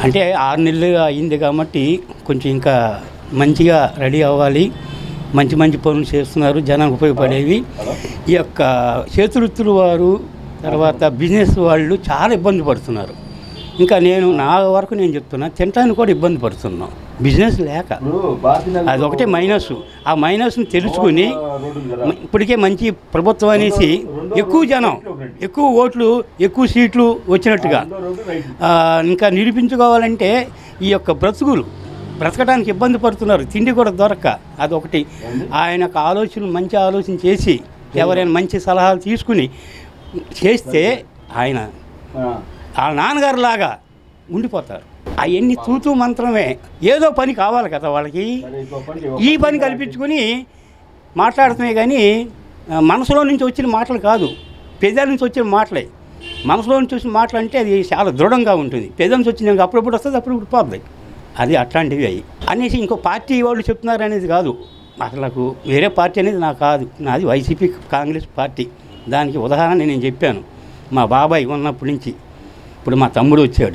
అంటే ఆరు నెలలు అయింది కాబట్టి కొంచెం ఇంకా మంచిగా రెడీ అవ్వాలి మంచి మంచి పనులు చేస్తున్నారు జనానికి ఉపయోగపడేవి ఈ యొక్క చేతివృత్తులు వారు తర్వాత బిజినెస్ వాళ్ళు చాలా ఇబ్బంది పడుతున్నారు ఇంకా నేను నా వరకు నేను చెప్తున్నా తినడానికి కూడా ఇబ్బంది పడుతున్నాం బిజినెస్ లేక అది ఒకటే మైనస్ ఆ మైనస్ని తెలుసుకుని మ- ఇప్పటికే మంచి ప్రభుత్వం అనేసి ఎక్కువ జనం ఎక్కువ ఓట్లు ఎక్కువ సీట్లు వచ్చినట్టుగా ఆ, ఇంకా నిరూపించుకోవాలంటే ఈ యొక్క బ్రతుకులు బ్రతకడానికి ఇబ్బంది పడుతున్నారు తిండి కూడా దొరక్క అదొకటి ఆయన యొక్క ఆలోచన మంచి ఆలోచన చేసి ఎవరైనా మంచి సలహాలు తీసుకుని చేస్తే ఆయన ఆ నాన్నగారు లాగా ఉండిపోతారు అవన్నీ తూతూ మంత్రమే ఏదో పని కావాలి కదా వాళ్ళకి ఈ పని కల్పించుకుని మాట్లాడుతున్నాయి కానీ ఆ, మనసులో నుంచి వచ్చిన మాటలు కాదు పెదాల నుంచి వచ్చిన మాటలే మనసులో నుంచి వచ్చిన మాటలు అంటే అది చాలా దృఢంగా ఉంటుంది పెదాల నుంచి వచ్చింది అప్పుడప్పుడు వస్తుంది అప్పుడప్పుడు పోతుంది అది అట్లాంటివి అవి అనేసి ఇంకో పార్టీ వాళ్ళు చెప్తున్నారు అనేది కాదు అసలు నాకు వేరే పార్టీ అనేది నాకు కాదు నాది వైసీపీ కాంగ్రెస్ పార్టీ దానికి ఉదాహరణ నేను చెప్పాను మా బాబాయ్ ఉన్నప్పటి నుంచి ఇప్పుడు మా తమ్ముడు వచ్చాడు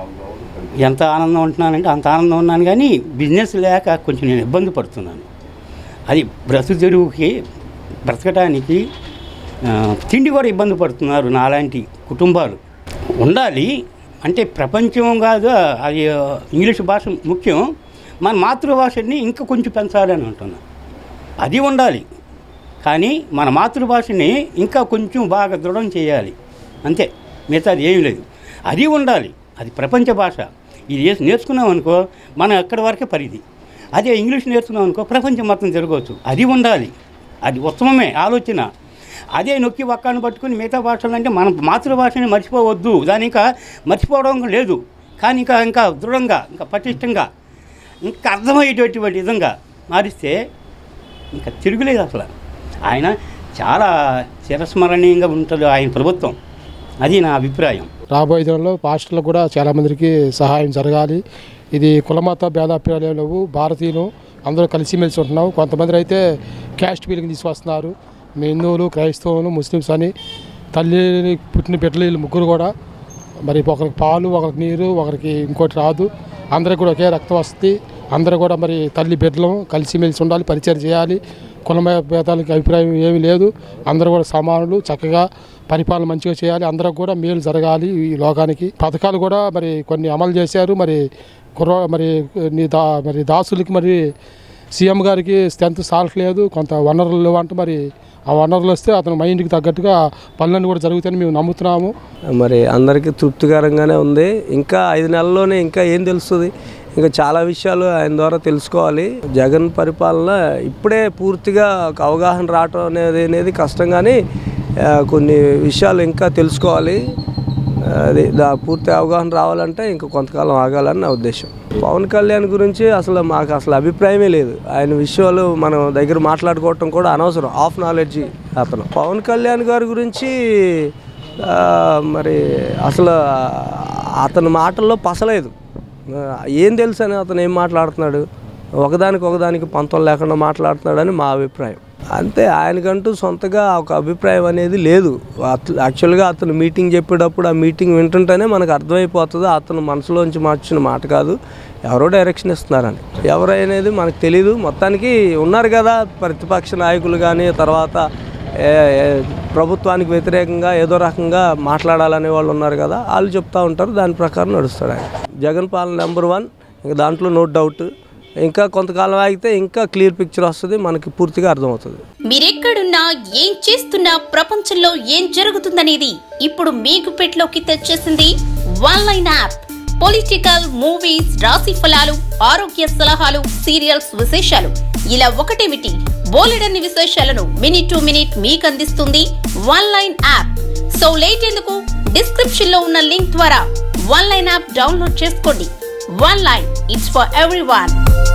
ఎంత ఆనందం ఉంటున్నానంటే అంత ఆనందం ఉన్నాను కానీ బిజినెస్ లేక కొంచెం నేను ఇబ్బంది పడుతున్నాను అది బ్రతుకు తెరువుకి బ్రతకడానికి ఆ, తిండి కూడా ఇబ్బంది పడుతున్నారు నాలాంటి కుటుంబాలు ఉండాలి అంటే ప్రపంచం కాదు అది ఆ, ఇంగ్లీష్ భాష ముఖ్యం మన మాతృభాషని ఇంకా కొంచెం పెంచాలని అంటున్నా అది ఉండాలి కానీ మన మాతృభాషని ఇంకా కొంచెం బాగా దృఢం చేయాలి అంతే మిగతాది ఏమీ లేదు అది ఉండాలి అది ప్రపంచ భాష ఇది నేర్చు- నేర్చుకున్నాం అనుకో మనం ఎక్కడి వరకే పరిధి అదే ఇంగ్లీష్ నేర్చుకున్నాం అనుకో ప్రపంచం మొత్తం తిరగవచ్చు అది ఉండాలి అది ఉత్తమమే ఆలోచన అదే నొక్కి ఒక్కని పట్టుకుని మిగతా భాషలు అంటే మన మాతృభాషని మర్చిపోవద్దు దాని ఇంకా మర్చిపోవడం లేదు కానీ ఇంకా ఇంకా దృఢంగా ఇంకా పటిష్టంగా ఇంకా అర్థమయ్యేటటువంటి విధంగా మారిస్తే ఇంకా తిరుగులేదు అసలు ఆయన చాలా చిరస్మరణీయంగా ఉంటుంది ఆయన ప్రభుత్వం అది నా అభిప్రాయం రాబోయే దినంలో పాస్టర్లకు కూడా చాలామందికి సహాయం జరగాలి ఇది కులమత భేదాభిప్రాయాలు లేవు భారతీయులు అందరూ కలిసిమెలిసి ఉంటున్నాం కొంతమంది అయితే క్యాస్ట్ ఫీలింగ్ తీసుకొస్తున్నారు మీ హిందువులు క్రైస్తవులు ముస్లిమ్స్ అని తల్లి పుట్టిన బిడ్డలు వీళ్ళు ముగ్గురు కూడా మరి ఒకరికి పాలు ఒకరికి నీరు ఒకరికి ఇంకోటి రాదు అందరికి కూడా ఒకే రక్తం వస్తుంది అందరూ కూడా మరి తల్లి బిడ్డలు కలిసిమెలిసి ఉండాలి పరిచయం చేయాలి కులమ భేదాలకి అభిప్రాయం ఏమీ లేదు అందరూ కూడా సమానులు చక్కగా పరిపాలన మంచిగా చేయాలి అందరికి కూడా మేలు జరగాలి ఈ లోకానికి పథకాలు కూడా మరి కొన్ని అమలు చేశారు మరి కుర్ర మరి నీ దా మరి దాసులకి మరి సీఎం గారికి స్ట్రెంత్ సాల్ట్లేదు కొంత వనరులు లేవంటే మరి ఆ వనరులు వస్తే అతను మైండ్కి తగ్గట్టుగా పనులన్నీ కూడా జరుగుతాయని మేము నమ్ముతున్నాము మరి అందరికీ తృప్తికరంగానే ఉంది ఇంకా ఐదు నెలల్లోనే ఇంకా ఏం తెలుస్తుంది ఇంకా చాలా విషయాలు ఆయన ద్వారా తెలుసుకోవాలి జగన్ పరిపాలన ఇప్పుడే పూర్తిగా ఒక అవగాహన రావటం అనేది అనేది కష్టం కానీ ఆ, కొన్ని విషయాలు ఇంకా తెలుసుకోవాలి అది దా పూర్తి అవగాహన రావాలంటే ఇంకా కొంతకాలం ఆగాలని నా ఉద్దేశం పవన్ కళ్యాణ్ గురించి అసలు మాకు అసలు అభిప్రాయమే లేదు ఆయన విషయాలు మనం దగ్గర మాట్లాడుకోవటం కూడా అనవసరం ఆఫ్ నాలెడ్జ్ అతను పవన్ కళ్యాణ్ గారి గురించి ఆ, మరి అసలు అతని మాటల్లో పసలేదు ఆ, ఏం తెలుసు అని అతను ఏం మాట్లాడుతున్నాడు ఒకదానికి ఒకదానికి పంతం లేకుండా మాట్లాడుతున్నాడని మా అభిప్రాయం అంతే ఆయనకంటూ సొంతగా ఒక అభిప్రాయం అనేది లేదు అత- యాక్చువల్గా అతను మీటింగ్ చెప్పేటప్పుడు ఆ మీటింగ్ వింటుంటేనే మనకు అర్థమైపోతుంది అతను మనసులోంచి మార్చిన మాట కాదు ఎవరో డైరెక్షన్ ఇస్తున్నారని ఎవరనేది మనకు తెలీదు మొత్తానికి ఉన్నారు కదా ప్రతిపక్ష నాయకులు కానీ తర్వాత ఏ- ఏ- ప్రభుత్వానికి వ్యతిరేకంగా ఏదో రకంగా మాట్లాడాలనే వాళ్ళు ఉన్నారు కదా వాళ్ళు చెప్తా ఉంటారు దాని ప్రకారం నడుస్తాడు ఆయన జగన్ పాలన నెంబర్ వన్ ఇంకా దాంట్లో నో డౌట్ ఇంకా కొంతకాలం ఆగితే ఇంకా క్లియర్ పిక్చర్ వస్తుంది మనకి పూర్తిగా అర్థమవుతుంది మీరెక్కడున్నా ఏం చేస్తున్నా ప్రపంచంలో ఏం జరుగుతుందనేది ఇప్పుడు మీ గుప్పెట్లోకి తెచ్చేసింది one line app political movies రాశి ఫలాలు ఆరోగ్య సలహాలు సీరియల్స్ విశేషాలు ఇలా ఒకటేమిటి బోలెడన్ని విశేషాలను మినిట్ టు మినిట్ మీకు అందిస్తుంది one line app so late ఎందుకు డిస్క్రిప్షన్ లో ఉన్న లింక్ ద్వారా వన్ లైన్ యాప్ డౌన్లోడ్ చేసుకోండి one line it's for every